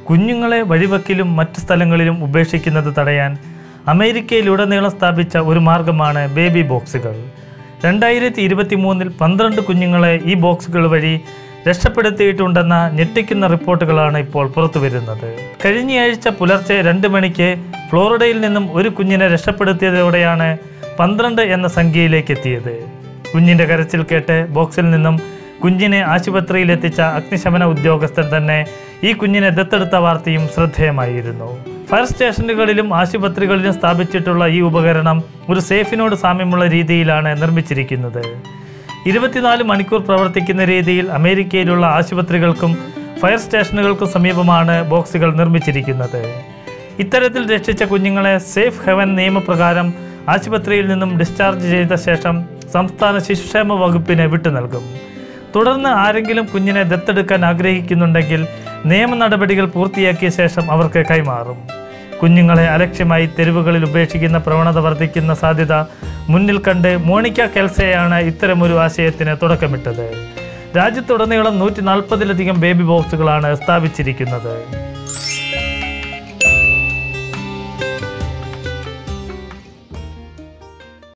കുഞ്ഞുങ്ങളെ വഴിവക്കിലും മറ്റു സ്ഥലങ്ങളിലും ഉപേക്ഷിക്കുന്നത് തടയാൻ അമേരിക്കയിലുടനീളം സ്ഥാപിച്ച ഒരു മാർഗമാണ് ബേബി ബോക്സുകൾ രണ്ടായിരത്തി ഇരുപത്തി മൂന്നിൽ പന്ത്രണ്ട് കുഞ്ഞുങ്ങളെ ഈ ബോക്സുകൾ വഴി രക്ഷപ്പെടുത്തിയിട്ടുണ്ടെന്ന ഞെട്ടിക്കുന്ന റിപ്പോർട്ടുകളാണ് ഇപ്പോൾ പുറത്തു വരുന്നത് കഴിഞ്ഞയാഴ്ച പുലർച്ചെ രണ്ട് മണിക്ക് ഫ്ലോറിഡയിൽ നിന്നും ഒരു കുഞ്ഞിനെ രക്ഷപ്പെടുത്തിയതോടെയാണ് പന്ത്രണ്ട് എന്ന സംഖ്യയിലേക്ക് എത്തിയത് കുഞ്ഞിന്റെ കരച്ചിൽ കേട്ട് ബോക്സിൽ നിന്നും കുഞ്ഞിനെ ആശുപത്രിയിൽ എത്തിച്ച അഗ്നിശമന ഉദ്യോഗസ്ഥൻ തന്നെ ഈ കുഞ്ഞിനെ ദത്തെടുത്ത വാർത്തയും ശ്രദ്ധേയമായിരുന്നു ഫയർ സ്റ്റേഷനുകളിലും ആശുപത്രികളിലും സ്ഥാപിച്ചിട്ടുള്ള ഈ ഉപകരണം ഒരു സേഫിനോട് സാമ്യമുള്ള രീതിയിലാണ് നിർമ്മിച്ചിരിക്കുന്നത് ഇരുപത്തിനാല് മണിക്കൂർ പ്രവർത്തിക്കുന്ന രീതിയിൽ അമേരിക്കയിലുള്ള ആശുപത്രികൾക്കും ഫയർ സ്റ്റേഷനുകൾക്കും സമീപമാണ് ബോക്സുകൾ നിർമ്മിച്ചിരിക്കുന്നത് ഇത്തരത്തിൽ രക്ഷിച്ച കുഞ്ഞുങ്ങളെ സേഫ് ഹെവൻ നിയമപ്രകാരം ആശുപത്രിയിൽ നിന്നും ഡിസ്ചാർജ് ചെയ്ത ശേഷം സംസ്ഥാന ശിശുക്ഷേമ വകുപ്പിന് വിട്ടു നൽകും തുടർന്ന് ആരെങ്കിലും കുഞ്ഞിനെ ദത്തെടുക്കാൻ ആഗ്രഹിക്കുന്നുണ്ടെങ്കിൽ നിയമ നടപടികൾ പൂർത്തിയാക്കിയ ശേഷം അവർക്ക് കൈമാറും കുഞ്ഞുങ്ങളെ അലക്ഷ്യമായി തെരുവുകളിൽ ഉപേക്ഷിക്കുന്ന പ്രവണത വർദ്ധിക്കുന്ന സാധ്യത മുന്നിൽ കണ്ട് മോണിക്ക കെൽസയാണ് ഇത്തരമൊരു ആശയത്തിന് തുടക്കമിട്ടത് രാജ്യത്തുടനീളം നൂറ്റി നാൽപ്പതിലധികം ബേബി ബോക്സുകളാണ് സ്ഥാപിച്ചിരിക്കുന്നത്